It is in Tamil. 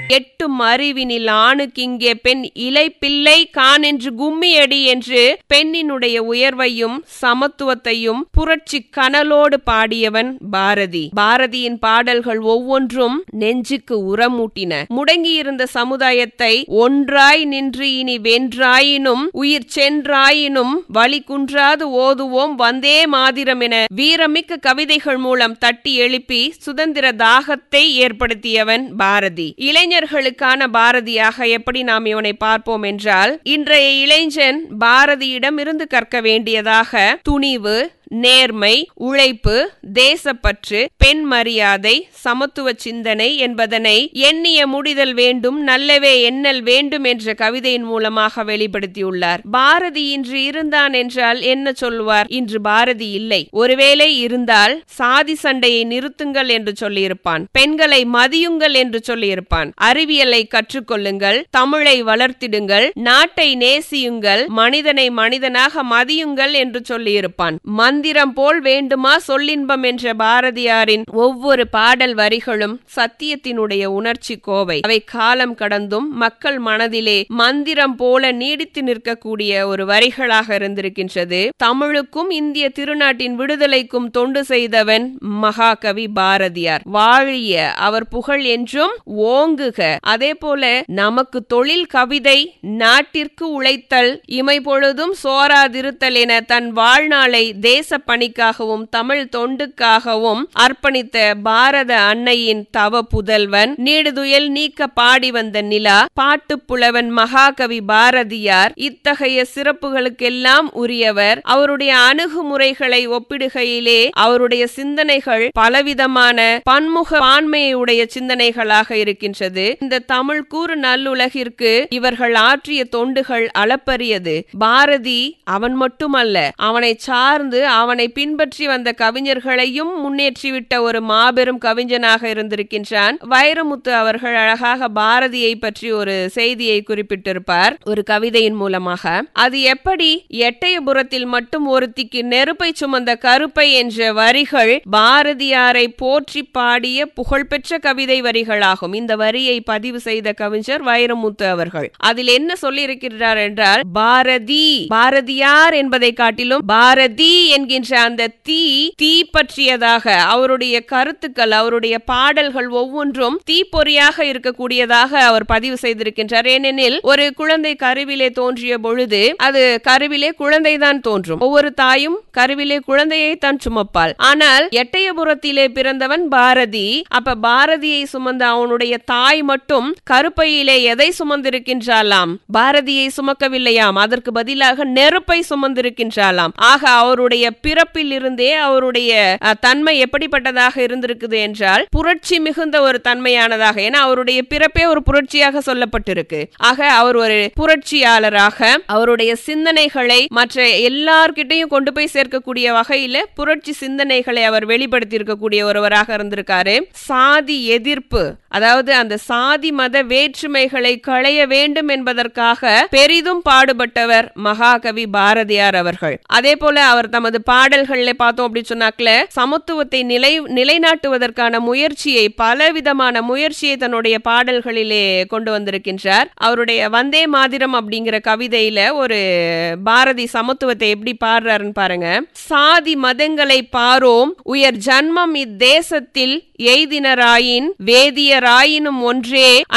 எட்டும் அறிவினில் ஆணுக்கிங்கே பெண் இலை பிள்ளை கான் என்று கும்மியடி என்று பெண்ணினுடைய உயர்வையும் சமத்துவத்தையும் புரட்சி கனலோடு பாடியவன் பாரதி பாரதியின் பாடல்கள் ஒவ்வொன்றும் நெஞ்சுக்கு உரமூட்டின முடங்கியிருந்த சமுதாயத்தை ஒன்றாய் நின்று இனி வென்றாயினும் உயிர் சென்றாயினும் வழி குன்றாது ஓதுவோம் வந்தே மாதிரம் என வீரமிக்க கவிதைகள் மூலம் தட்டி எழுப்பி சுதந்திர தாகத்தை ஏற்படுத்தியவன் பாரதி இளைஞர்களுக்கான பாரதியாக எப்படி நாம் இவனை பார்ப்போம் என்றால் இன்றைய இளைஞன் பாரதியிடம் இருந்து கற்க வேண்டியதாக துணிவு நேர்மை உழைப்பு தேசப்பற்று பெண் மரியாதை சமத்துவ சிந்தனை என்பதனை எண்ணிய முடிதல் வேண்டும் நல்லவே எண்ணல் வேண்டும் என்ற கவிதையின் மூலமாக வெளிப்படுத்தியுள்ளார் பாரதி இன்று இருந்தான் என்றால் என்ன சொல்லுவார் இன்று பாரதி இல்லை ஒருவேளை இருந்தால் சாதி சண்டையை நிறுத்துங்கள் என்று சொல்லியிருப்பான் பெண்களை மதியுங்கள் என்று சொல்லியிருப்பான் அறிவியலை கற்றுக்கொள்ளுங்கள் தமிழை வளர்த்திடுங்கள் நாட்டை நேசியுங்கள் மனிதனை மனிதனாக மதியுங்கள் என்று சொல்லியிருப்பான் மந்திரம் போல் வேண்டுமா சொல்லின்பம் என்ற பாரதியாரின் ஒவ்வொரு பாடல் வரிகளும் சத்தியத்தினுடைய உணர்ச்சி கோவை அவை காலம் கடந்தும் மக்கள் மனதிலே மந்திரம் போல நீடித்து நிற்கக்கூடிய ஒரு வரிகளாக இருந்திருக்கின்றது தமிழுக்கும் இந்திய திருநாட்டின் விடுதலைக்கும் தொண்டு செய்தவன் மகாகவி பாரதியார் வாழிய அவர் புகழ் என்றும் ஓங்குக அதே போல நமக்கு தொழில் கவிதை நாட்டிற்கு உழைத்தல் இமை பொழுதும் சோராதிருத்தல் என தன் வாழ்நாளை தேச பணிக்காகவும் தமிழ் தொண்டுக்காகவும் அர்ப்பணித்த பாரத அன்னையின் தவ புதல்வன் நீடுதுயல் நீக்க பாடி வந்த நிலா பாட்டு புலவன் மகாகவி பாரதியார் இத்தகைய சிறப்புகளுக்கெல்லாம் உரியவர் அவருடைய அணுகுமுறைகளை ஒப்பிடுகையிலே அவருடைய சிந்தனைகள் பலவிதமான பன்முக பான்மையுடைய சிந்தனைகளாக இருக்கின்றது இந்த தமிழ் கூறு நல்லுலகிற்கு இவர்கள் ஆற்றிய தொண்டுகள் அளப்பரியது பாரதி அவன் மட்டுமல்ல அவனை சார்ந்து அவனை பின்பற்றி வந்த கவிஞர்களையும் முன்னேற்றிவிட்ட ஒரு மாபெரும் கவிஞனாக இருந்திருக்கின்றான் வைரமுத்து அவர்கள் அழகாக பாரதியை பற்றி ஒரு செய்தியை குறிப்பிட்டிருப்பார் ஒரு கவிதையின் மூலமாக அது எப்படி எட்டயபுரத்தில் மட்டும் ஒருத்திக்கு நெருப்பை சுமந்த கருப்பை என்ற வரிகள் பாரதியாரை போற்றி பாடிய புகழ்பெற்ற கவிதை வரிகளாகும் இந்த வரியை பதிவு செய்த கவிஞர் வைரமுத்து அவர்கள் அதில் என்ன சொல்லியிருக்கிறார் என்றால் பாரதி பாரதியார் என்பதை காட்டிலும் பாரதி என்கின்ற அந்த தீ தீ பற்றியதாக அவருடைய கருத்துக்கள் அவருடைய பாடல்கள் ஒவ்வொன்றும் தீப்பொறியாக இருக்கக்கூடியதாக அவர் பதிவு செய்திருக்கின்றார் ஏனெனில் ஒரு குழந்தை கருவிலே தோன்றிய பொழுது அது கருவிலே குழந்தைதான் தோன்றும் ஒவ்வொரு தாயும் கருவிலே குழந்தையை தான் சுமப்பாள் ஆனால் எட்டயபுரத்திலே பிறந்தவன் பாரதி அப்ப பாரதியை சுமந்த அவனுடைய தாய் மட்டும் கருப்பையிலே எதை சுமந்திருக்கின்றாலாம் பாரதியை சுமக்கவில்லையாம் அதற்கு பதிலாக நெருப்பை சுமந்திருக்கின்றாலாம் ஆக அவருடைய பிறப்பில் இருந்தே அவருடைய அஹ், தன்மை எப்படிப்பட்டதாக இருந்திருக்குது என்றால் புரட்சி மிகுந்த ஒரு தன்மையானதாக ஏன்னா அவருடைய பிறப்பே ஒரு புரட்சியாக சொல்லப்பட்டிருக்கு ஆக அவர் ஒரு புரட்சியாளராக அவருடைய சிந்தனைகளை மற்ற எல்லார்கிட்டையும் கொண்டு போய் சேர்க்கக்கூடிய வகையில புரட்சி சிந்தனைகளை அவர் வெளிப்படுத்தி இருக்கக்கூடிய ஒருவராக இருந்திருக்காரு சாதி எதிர்ப்பு அதாவது அந்த சாதி மத வேற்றுமைகளை களைய வேண்டும் என்பதற்காக பெரிதும் பாடுபட்டவர் மகாகவி பாரதியார் அவர்கள் அதே போல அவர் தமது பாடல்கள்ல பார்த்தோம் அப்படி சொன்னாக்கல சமத்துவத்தை நிலை நிலைநாட்டுவதற்கான முயற்சியை பலவிதமான முயற்சியை தன்னுடைய பாடல்களிலே கொண்டு வந்திருக்கின்றார் அவருடைய வந்தே மாதிரம் அப்படிங்கிற கவிதையில ஒரு பாரதி சமத்துவத்தை எப்படி பாடுறாருன்னு பாருங்க சாதி மதங்களை பாரோம் உயர் ஜன்மம் இத்தேசத்தில் எய்தினராயின் வேதியராயினும் ஒன்றே